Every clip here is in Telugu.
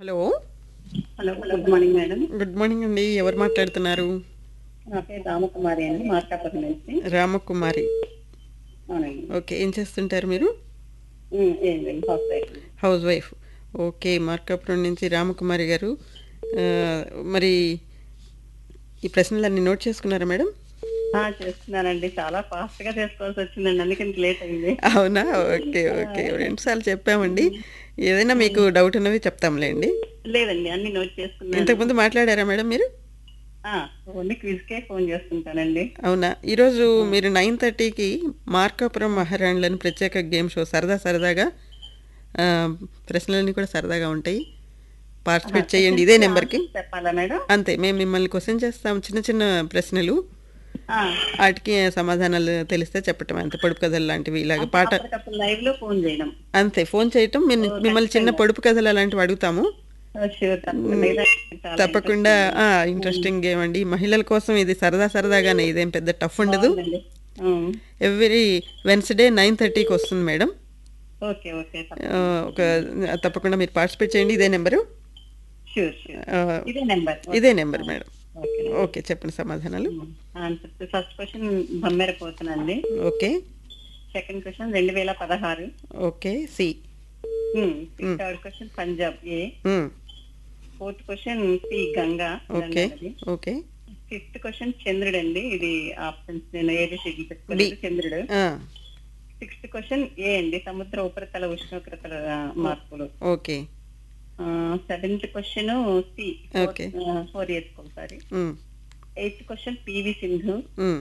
Hello hello good morning madam good morning అండి ఎవరు మాట్లాడుతున్నారు నా పేరు రామకుమారి అండి మార్కాపురం నుంచి రామకుమారి అవునండి ఓకే ఏం చేస్తుంటారు మీరు ఉమ్, ఏం లేదు housewife housewife okay Markapuram నుంచి రామకుమారి గారు ఆ, మరి ఈ ప్రశ్నలన్నీ నోట్ చేసుకున్నారా మేడం ఆ, చేస్తున్నానండి చాలా ఫాస్ట్ గా చేసుకోవాల్సి వచ్చిందండి అందుకని లేట్ అయింది అవునా ఓకే ఓకే రెండుసార్లు చెప్పామండి ఏదైనా మీకు డౌట్ ఉన్నవి చెప్తాంలేండి లేదండి అన్ని నోట్ చేసుకున్నాను ఇంతకుముందు మాట్లాడారా మేడం మీరు ఆ, ఓన్లీ క్విజ్ కే ఫోన్ చేస్తుంటానండి అవునా ఈరోజు మీరు నైన్ థర్టీకి మార్కాపురం మహారాణులని ప్రత్యేక గేమ్ షో సరదా సరదాగా ఆ, ప్రశ్నలన్నీ కూడా సరదాగా ఉంటాయి పార్టిసిపేట్ చేయండి ఇదే నెంబర్కి చెప్పాలా మేడం అంతే మేము మిమ్మల్ని క్వశ్చన్ చేస్తాం చిన్న చిన్న ప్రశ్నలు ఆ, వాటికి సమాధానాలు తెలిస్తే చెప్పటం అంతే పొడుపు కథలు లాంటివి ఇలాగ పాట అప్పటికప్పుడు లైవ్ లో ఫోన్ చేయడం అంతే ఫోన్ చేయటం మేము మిమ్మల్ని చిన్న పొడుపు కథలు అలాంటివి అడుగుతాము షూర్ తప్పకుండా ఇలా చాలా తప్పకుండా ఇంట్రెస్టింగ్ గేమ్ అండి మహిళల కోసం ఇది సరదా సరదాగానే ఇదేం పెద్ద టఫ్ ఉండదు బాగుందండి. ఉమ్, ఎవ్రీ వెన్స్డే నైన్ థర్టీకి వస్తుంది మేడం ఓకే ఓకే ఆ, ఒక తప్పకుండా మీరు పార్టిసిపేట్ చేయండి ఇదే నెంబరు షూర్ షూర్ ఆ, ఇదే నెంబర్ ఇదే నెంబర్ మేడం ఓకే ఓకే చెప్పండి సమాధానాలు ఆన్సర్ ఫస్ట్ క్వశ్చన్ బొమ్మెర పోతునండి ఓకే సెకండ్ క్వశ్చన్ రెండు వేల పదహారు okay C third question Punjab A um, fourth question C Ganga okay okay fifth question చంద్రుడు అండి ఇది ఆప్షన్స్ నేను ఏది చెప్పుకోలేదు చంద్రుడు ఆ, సిక్స్త్ క్వశ్చన్ ఏ అండి సముద్ర ఉపరితల ఉష్ణోగ్రతల ఆ, మార్పులు okay seventh question C Okay. Four years ఒకసారి um, eighth question PV Sindhu um,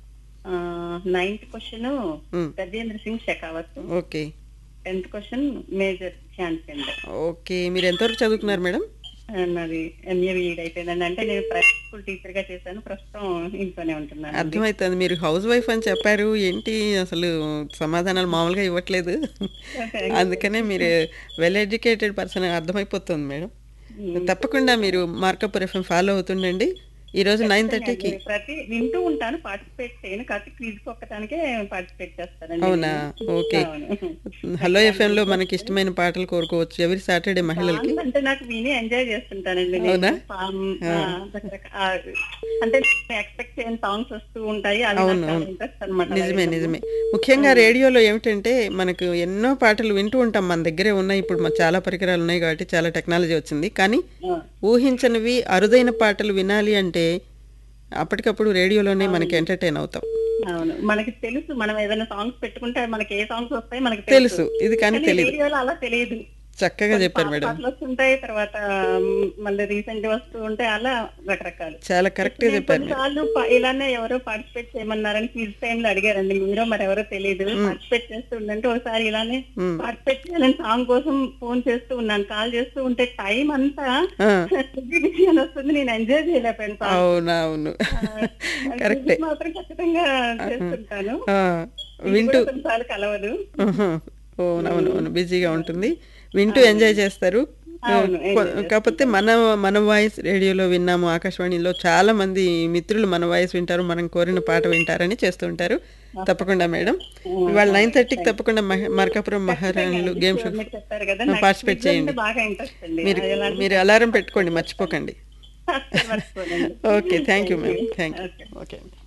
ninth question um, Gajendra Singh Shekhawat okay tenth question major Dhyan Chand okay మీరు ఎంతవరకు చదువుకున్నారు మేడం నాది ఎంఏ బీఈడ్ అయిపోయిందండి అంటే నేను ప్రైవేట్ స్కూల్ టీచర్ గా చేశాను ప్రస్తుతం ఇంట్లోనే ఉంటున్నాను అర్థమవుతుంది మీరు హౌస్ వైఫ్ అని చెప్పారు ఏంటి అసలు సమాధానాలు మామూలుగా ఇవ్వట్లేదు అందుకనే మీరు వెల్ ఎడ్యుకేటెడ్ పర్సన్ అర్థమైపోతుంది మేడం తప్పకుండా మీరు మార్కప్ ఎఫ్ఎం ఫాలో అవుతుండండి ఈరోజు నైన్ థర్టీకి ప్రతి వింటూ ఉంటాను పార్టిసిపేట్ చేయను కాకపోతే క్విజ్ ఒక్కటానికే పార్టిసిపేట్ చేస్తానండి అవునా ఓకే అవును. హలో ఎఫ్ఎంలో మనకి ఇష్టమైన పాటలు కోరుకోవచ్చు ఎవరి సాటర్డే మహిళలకి సాంగ్స్ అంటే నాకు విని ఎంజాయ్ చేస్తుంటానండి నేను. అవునా? పామ్, ఆ, రకరక- ఆ, అంటే ఎక్స్పెక్ట్ చేయని సాంగ్స్ వస్తూ ఉంటాయి అది నాకు అవును, చాలా అవును. ఇంట్రెస్ట్ అనమాట నిజమే నిజమే ముఖ్యంగా రేడియోలో ఏమిటంటే మనకు ఎన్నో పాటలు వింటూ ఉంటాం మన దగ్గరే ఉన్నాయి ఇప్పుడు మన చాలా పరికరాలు ఉన్నాయి కాబట్టి చాలా టెక్నాలజీ వచ్చింది కానీ ఊహించనివి అరుదైన పాటలు వినాలి అంటే అప్పటికప్పుడు రేడియోలోనే మనకి ఎంటర్టైన్ అవుతాం అవును మనకి తెలుసు మనం ఏదైనా సాంగ్స్ పెట్టుకుంటే మనకి ఏ సాంగ్స్ వస్తాయి మనకి తెలుసు ఇది కానీ కానీ తెలియదు రేడియోలో అలా తెలియదు చక్కగా చెప్పారు మేడం పాటలు వస్తుంటాయి తర్వాత మ్, మళ్ళీ రీసెంట్ వస్తూ ఉంటాయి అలా రకరకాలు చాలా కరెక్ట్గా నేను చెప్పారు మీరు కొన్నిసార్లు ప- ఇలానే ఎవరో పార్టిసిపేట్ చేయమన్నారని క్విజ్ టైం లో అడిగారండి మీరో మరి ఎవరో తెలియదు పార్టిసిపేట్ చేస్తూ ఉండంటే ఒకసారి ఇలానే మ్. పార్టిసిపేట్ చేయాలని సాంగ్ కోసం ఫోన్ చేస్తూ ఉన్నాను కాల్ చేస్తూ ఉంటే టైం అంతా ఆ, బిజీ బిజీ అని వస్తుంది నేను ఎంజాయ్ చేయలేకపోయాను song. అవును అవును ఆ, కరెక్టే quiz మాత్రం ఖచ్చితంగా చేస్తుంటాను ఆ, ఇది వింటూ కూడా కొన్నిసార్లు కలవదు ఆహా. అవునవును అవును బిజీగా ఉంటుంది వింటూ ఎంజాయ్ చేస్తారు అవును, కొ- కాకపోతే మన మన వాయిస్ రేడియోలో విన్నాము ఆకాశవాణిలో చాలా మంది మిత్రులు మన వాయిస్ వింటారు మనం కోరిన పాట వింటారని చేస్తూ ఉంటారు తప్పకుండా మేడం ఇవాళ నైన్ థర్టీకి తప్పకుండా మహ- మార్కాపురం మహారాణులు గేమ్ షో మీరు చెప్పారు కదా ఆ, నాకు participate quiz అంటే చేయండి. బాగా ఇంట్రెస్ట్ అండి మీరు అది ఎలాంటి- మీరు అలారం పెట్టుకోండి మర్చిపోకండి మర్చిపోనండి. Okay thank you ma'am thank you Okay. Okay